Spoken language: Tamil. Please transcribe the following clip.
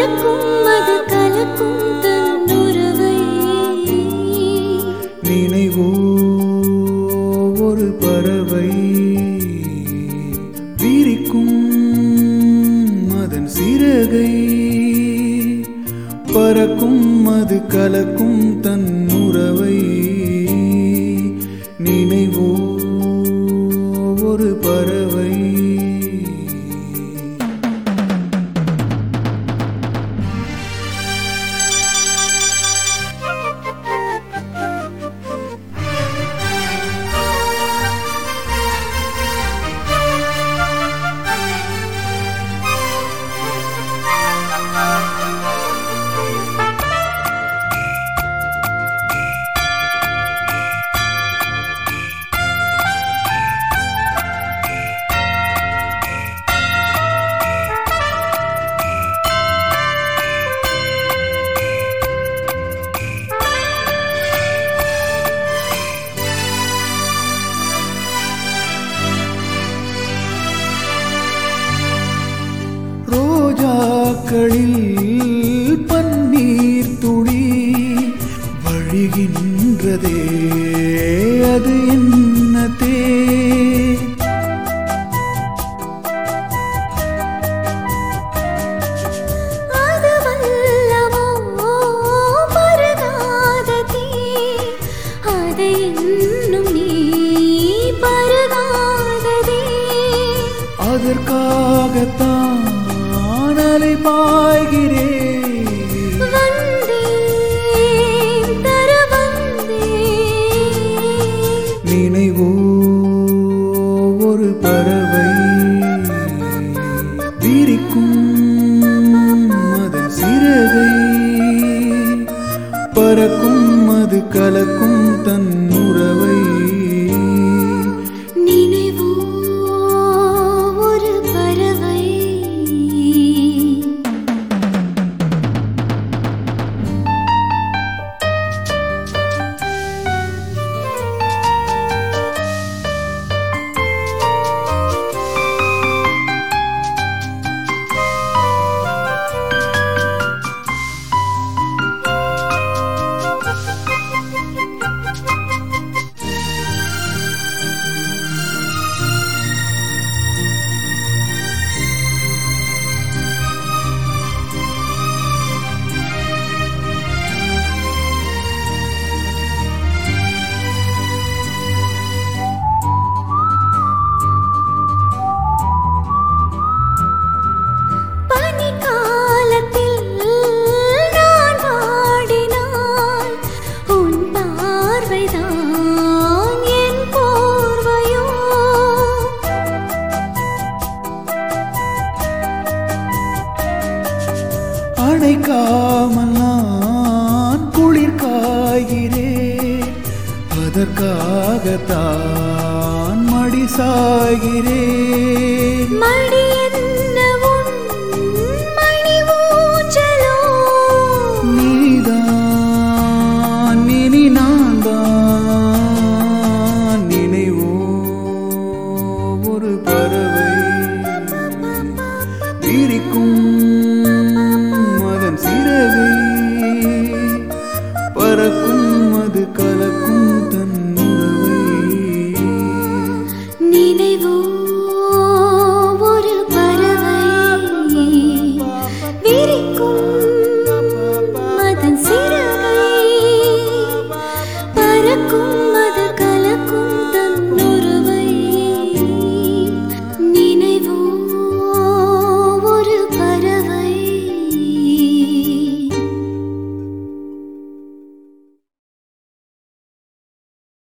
பறக்கும் அது கலக்கும் தன்னுறவை நினைவோ ஒரு பறவை விரிக்கும் அதன் சிறகை பறக்கும் அது கலக்கும் தன் உறவை நினைவோ ஒரு பறவை ரோஜாக்களில் பன்னீர் துளி வழிகின்றதே அது என்ன தேன் அது வல்லவோ பருகாத தீ அதை இன்னும் நீ பருகாததே அதற்காகத்தான் அலை பாய்கிறேன் வந்தேன் தர வந்தேன் நினைவோ ஒரு பறவை விரிக்கும் அதன் சிறகை பறக்கும் அது கலக்கும் தன் உறவை நினைவோ ஒரு பறவை பனிக்காலத்தில் நான் வாடினால் உன் பார்வைதான் என் போர்வையோ அணைக்காமல் நான் குளிர் காய்கிறேன் அதற்காகத்தான் மடி சாய்கிறேன் மடி என்ன உன் மணி ஊஞ்சலோ நீதான் இனி நான் தான் நினைவோ ஒரு பறவை விரிக்கும்